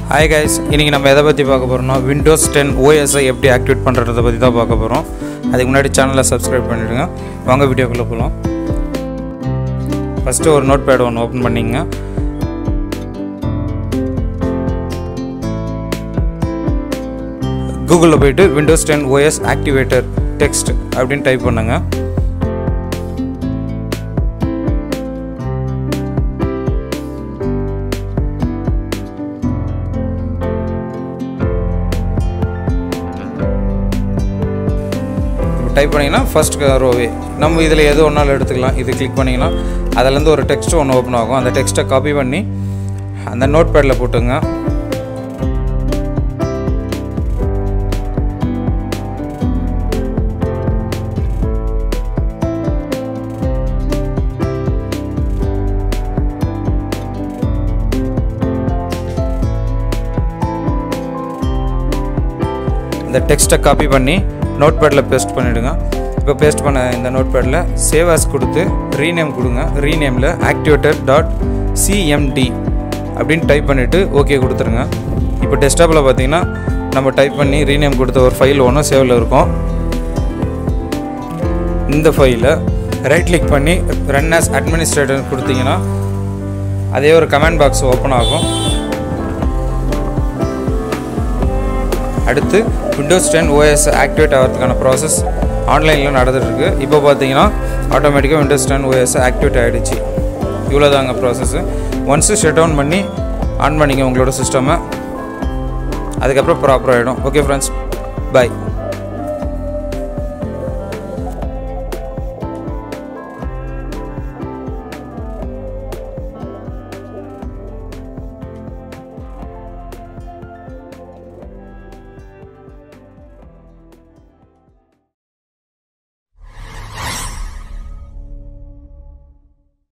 hi guys இன்றைக்கி நம்ம எதை பற்றி பார்க்க போகிறோம்னா விண்டோஸ் டென் ஓஎஸ்ஐ எப்படி ஆக்டிவேட் பண்ணுறதை பற்றி தான் பார்க்க போகிறோம் அதுக்கு முன்னாடி சேனலை சப்ஸ்கிரைப் பண்ணிவிடுங்க வாங்க வீடியோக்குள்ளே போகலாம் ஃபஸ்ட்டு ஒரு நோட் பேட் ஒன்று ஓப்பன் பண்ணிங்க கூகுளில் போயிட்டு Windows ten OS activator text அப்படின்னு டைப் பண்ணுங்க டைப் பண்ணிங்கன்னா ஃபஸ்ட் ரோவே நம்ம இதில் எது ஒன்றாலும் எடுத்துக்கலாம் இது கிளிக் பண்ணிங்கன்னா அதிலேருந்து ஒரு டெக்ஸ்ட் ஒன்று ஓப்பன் ஆகும் அந்த டெக்ஸ்ட்டை காப்பி பண்ணி அந்த நோட் பேடில் போட்டுங்க இந்த டெக்ஸ்ட்டை காப்பி பண்ணி நோட் பேடில் பேஸ்ட் பண்ணிவிடுங்க இப்போ பேஸ்ட் பண்ண இந்த நோட் பேடில் சேவ் ஆஸ் கொடுத்து ரீநேம் கொடுங்க ரீநேமில் ஆக்டிவேட்டர் டாட் சிஎம்டி அப்படின்னு டைப் பண்ணிவிட்டு ஓகே கொடுத்துருங்க இப்போ டெஸ்க்டாப்பில் பார்த்தீங்கன்னா நம்ம டைப் பண்ணி ரீநேம் கொடுத்த ஒரு ஃபைல் ஒன்று சேவில் இருக்கும் இந்த ஃபைலை ரைட் கிளிக் பண்ணி ரன் ஆஸ் அட்மினிஸ்ட்ரேட்டர் கொடுத்தீங்கன்னா அதே ஒரு கமெண்ட் பாக்ஸ் ஓப்பன் ஆகும் அடுத்து விண்டோஸ் டென் ஓஎஸ் ஆக்டிவேட் ஆகிறதுக்கான ப்ராசஸ் ஆன்லைனில் நடந்துகிட்ருக்கு இப்போ பார்த்தீங்கன்னா ஆட்டோமேட்டிக்காக விண்டோஸ் டென் ஓஎஸ் ஆக்டிவேட் ஆகிடுச்சு இவ்வளோ தாங்க ப்ராசஸ்ஸு ஒன்ஸு ஷட் டவுன் பண்ணி ஆன் பண்ணிங்க உங்களோட சிஸ்டமை அதுக்கப்புறம் ப்ராப்பர் ஆகிடும் ஓகே ஃப்ரெண்ட்ஸ் பாய்